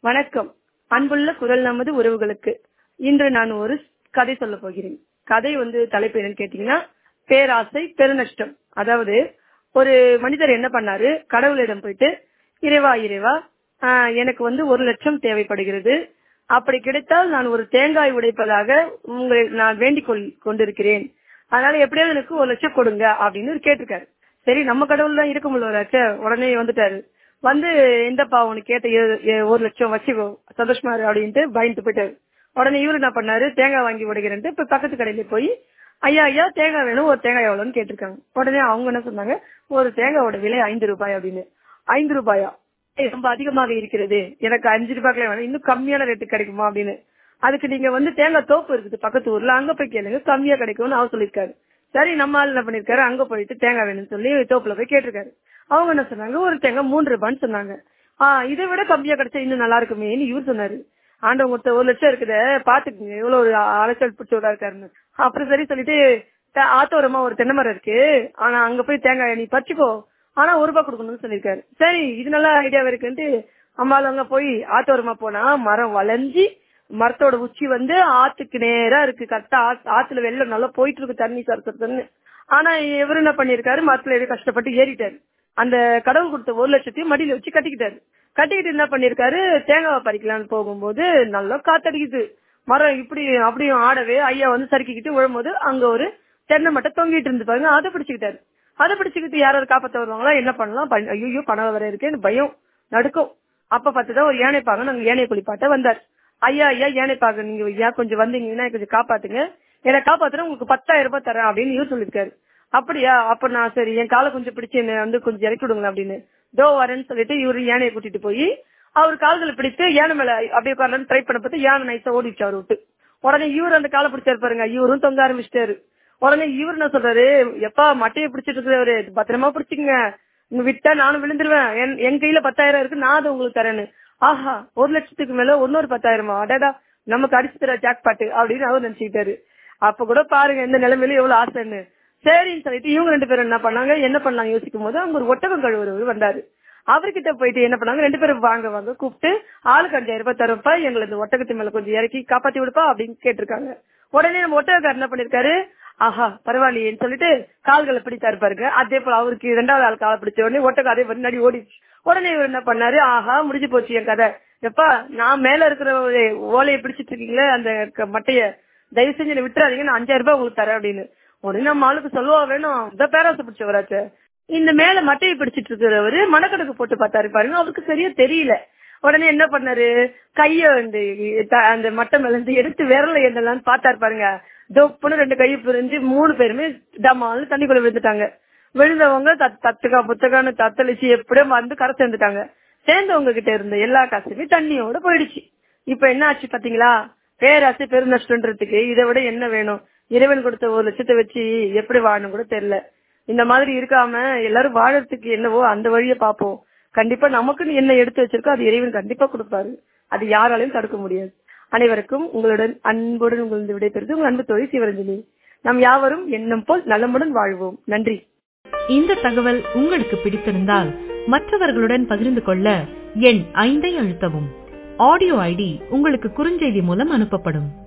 வணக்கம் அன்புள்ள குரல் நமது உறவுகளுக்கு இன்று நான் ஒரு கதை சொல்ல போகிறேன் கதை வந்து தலைப்பு என்னன்னு கேட்டீங்கன்னா பேராசை பெருநஷ்டம் அதாவது ஒரு மனிதர் என்ன பண்ணாரு கடவுளிடம் போயிட்டு இறைவா இறைவா ஆஹ், எனக்கு வந்து ஒரு லட்சம் தேவைப்படுகிறது அப்படி கிடைத்தால் நான் ஒரு தேங்காய் உடைப்பதாக உங்களை நான் வேண்டிக் கொள் கொண்டிருக்கிறேன் அதனால எப்படியாவது எனக்கு ஒரு லட்சம் கொடுங்க அப்படின்னு கேட்டிருக்காரு சரி நம்ம கடவுள் தான் இருக்க முடியல உடனே வந்துட்டாரு வந்து எந்தப்பா உனக்கு கேட்ட ஏ- ஏ- ஒரு லட்சம் வச்சுக்கோ சந்தோஷமா இரு அப்படின்ட்டு பயந்து போயிட்டாரு உடனே இவரு என்ன பண்ணாரு தேங்காய் வாங்கி உடைக்கிறேன்ட்டு இப்ப பக்கத்து கடையில போய் ஐயா ஐயா தேங்காய் வேணும் ஒரு தேங்காய் எவ்வளவுன்னு கேட்டிருக்காங்க உடனே அவங்க என்ன சொன்னாங்க ஒரு தேங்காயோட விலை ஐந்து ரூபாய் அப்படின்னு ஐந்து ரூபாயா ஏய், ரொம்ப அதிகமாக இருக்கிறது எனக்கு அஞ்சு ரூபாய்க்குள்ள வேணும் இன்னும் கம்மியான ரேட்டு கிடைக்குமா அப்படின்னு அதுக்கு நீங்க வந்து தேங்காய் தோப்பு இருக்குது பக்கத்து ஊர்ல அங்க போய் கேளுங்க கம்மியா கிடைக்கும்னு அவர் சொல்லியிருக்காரு சரி நம்ம ஆள் என்ன பண்ணிருக்காரு அங்க போயிட்டு தேங்காய் வேணும்னு சொல்லி தோப்புல போய் கேட்டிருக்காரு அவங்க என்ன சொன்னாங்க ஒரு தேங்காய் மூன்று ரூபான்னு சொன்னாங்க ஆஹ் இதை விட கம்மியா கிடைச்சா இன்னும் நல்லா இருக்குமேன்னு இவர் சொன்னாரு ஆண்டவங்க ஒருத்தர் ஒரு லட்சம் இருக்குதே பாத்துக்குங்க எவ்வளவு ஒரு அலைச்சல் பிடிச்சவரா இருக்காருன்னு அப்புறம் சரி சொல்லிட்டு த- ஆத்தோரமா ஒரு தென்னை மரம் இருக்கு ஆனா அங்க போய் தேங்காய் நீ பறிச்சுக்கோ ஆனா ஒரு ரூபாய் கொடுக்கணும்னு சொல்லியிருக்காரு சரி இது நல்ல ஐடியாவா இருக்குன்ட்டு அம்மாள் அங்க போய் ஆத்தோரமா போனா மரம் வளைஞ்சி மரத்தோட உச்சி வந்து ஆத்துக்கு நேரா இருக்கு கரெக்டா ஆத்- ஆத்துல வெள்ளம் நல்லா போயிட்டு இருக்கு தண்ணி சரசரன்னு ஆனா இவரு என்ன பண்ணிருக்காரு மரத்துல ஏறி கஷ்டப்பட்டு ஏறிட்டாரு அந்த கடவுள் கொடுத்த ஒரு லட்சத்தையும் மடியில வச்சு கட்டிக்கிட்டாரு கட்டிக்கிட்டு என்ன பண்ணிருக்காரு தேங்காவை பறிக்கலாம்னு போகும்போது நல்லா காத்தடிக்குது மரம் இப்படி அப்படியும் ஆடவே ஐயா வந்து சறுக்கிக்கிட்டு விழும்போது அங்க ஒரு தென்னை மட்டும் தொங்கிட்டு இருந்து பாருங்க அதை பிடிச்சுக்கிட்டாரு அதை பிடிச்சுக்கிட்டு யாராவது காப்பாத்த வருவாங்களா என்ன பண்ணலாம் ப- ஐயோ பணம் வர இருக்கேன்னு பயம் நடுக்கும் அப்ப பார்த்துதான் ஒரு யானைப்பாக நாங்க யானை குளிப்பாட்ட வந்தார் ஐயா ஐயா யானைப்பாக நீங்க ஐயா கொஞ்சம் வந்தீங்கன்னா கொஞ்சம் காப்பாத்துங்க என்னை காப்பாத்துனா உங்களுக்கு பத்தாயிரம் ரூபாய் தரேன் அப்படின்னு இவர் சொல்லிருக்காரு அப்படியா அப்ப நான் சரி என் காலை கொஞ்சம் பிடிச்சு என்ன வந்து கொஞ்சம் இறக்கி விடுங்க அப்படின்னு தோ வரேன்னு சொல்லிட்டு இவரு யானையை கூட்டிட்டு போய் அவர் கால்களை பிடித்து யானை மேல அப்படியே உட்காரலான்னு ட்ரை பண்ண பார்த்து யானை நைஸா ஓடிச்சு அவர் விட்டு உடனே இவர் அந்த காலை பிடிச்சாரு பாருங்க இவரும் தொங்க ஆரம்பிச்சிட்டாரு உடனே இவர் என்ன சொல்றாரு எப்பா மட்டையை பிடிச்சிட்டு இருக்கிறவரு பத்திரமா பிடிச்சிக்கங்க இங்க விட்டா நானும் விழுந்துருவேன் என்- என் கையில பத்தாயிரம் இருக்கு நான் அதை உங்களுக்கு தரேன்னு ஆஹா ஒரு லட்சத்துக்கு மேல இன்னொரு பத்தாயிரமா அடடா நமக்கு அடிச்சு தர ஜாக் பாட்டு அப்படின்னு அவர் நினைச்சுக்கிட்டாரு அப்ப கூட பாருங்க இந்த நிலைமையில எவ்வளவு ஆசைன்னு சரின்னு சொல்லிட்டு இவங்க ரெண்டு பேரும் என்ன பண்ணாங்க என்ன பண்ணாங்க யோசிக்கும் போது அங்க ஒரு ஒட்டகம் கழுவுறவர் வந்தாரு அவர்கிட்ட போயிட்டு என்ன பண்ணாங்க ரெண்டு பேரும் வாங்க வாங்க கூப்பிட்டு ஆளுக்கு அஞ்சாயிரம் ரூபாய் தரப்பா எங்களை இந்த ஒட்டகத்து மேல கொஞ்சம் இறக்கி காப்பாத்தி விடுப்பா அப்படின்னு கேட்டிருக்காங்க உடனே நம்ம ஒட்டகக்காரர் என்ன பண்ணிருக்காரு ஆஹா பரவாயில்லையேன்னு சொல்லிட்டு கால்களை பிடித்தாரு பாருங்க அதே போல அவருக்கு இரண்டாவது ஆள் காலை பிடிச்ச உடனே ஒட்டகம் அதே மாதிரி நடி ஓடிச்சு உடனே இவர் என்ன பண்ணாரு ஆஹா முடிஞ்சு போச்சு என் கதை எப்பா நான் மேல இருக்கிற ஒரு ஓலையை பிடிச்சிட்டு இருக்கீங்களே அந்த க- மட்டைய தயவு செஞ்சு என்னை விட்டுறாதீங்க நான் அஞ்சாயிரம் ரூபாய் உங்களுக்கு தரேன் அப்படின்னு உடனே நம்ம ஆளுக்கு சொல்லுவா வேணும் இந்த பேராசை பிடிச்சவராச்சே இந்த மேல மட்டையை பிடிச்சிட்டு இருக்கிறவரு மணக்கணக்கு போட்டு பார்த்தாரு பாருங்க அவருக்கு சரியா தெரியல உடனே என்ன பண்ணாரு கைய வந்து த- அந்த மட்டை மேல இருந்து எடுத்து விரல என்னலாம்னு பார்த்தாரு பாருங்க தொப்புன்னு ரெண்டு கையை பிரிஞ்சு மூணு பேருமே டமால்னு தண்ணிக்குள்ள விழுந்துட்டாங்க விழுந்தவங்க தத்- தத்துக்கா புத்தகான்னு தத்தளிச்சு எப்படியோ வந்து கரை சேர்ந்துட்டாங்க சேர்ந்தவங்க கிட்ட இருந்த எல்லா காசுமே தண்ணியோட போயிடுச்சு இப்ப என்ன ஆச்சு பாத்தீங்களா பேராசை பெருநஷ்டன்றதுக்கு இதை விட என்ன வேணும் இறைவன் கொடுத்த ஒரு லட்சத்தை வச்சு எப்படி வாழணும் கூட தெரியல இந்த மாதிரி இருக்காம எல்லாரும் வாழறதுக்கு என்னவோ அந்த வழியை பார்ப்போம் கண்டிப்பா நமக்குன்னு என்ன எடுத்து வச்சிருக்கோ அது இறைவன் கண்டிப்பா கொடுப்பாரு அது யாராலையும் தடுக்க முடியாது அனைவருக்கும் உங்களுடன் அன்புடன் உங்களது விடைபெறுது உங்கள் அன்பு தோழி சிவரஞ்சனி நாம் யாவரும் எண்ணம் போல் நலமுடன் வாழ்வோம் நன்றி இந்த தகவல் உங்களுக்கு பிடித்திருந்தால் மற்றவர்களுடன் பகிர்ந்து கொள்ள எண் ஐந்தை அழுத்தவும் ஆடியோ ஐடி உங்களுக்கு குறுஞ்செய்தி மூலம் அனுப்பப்படும்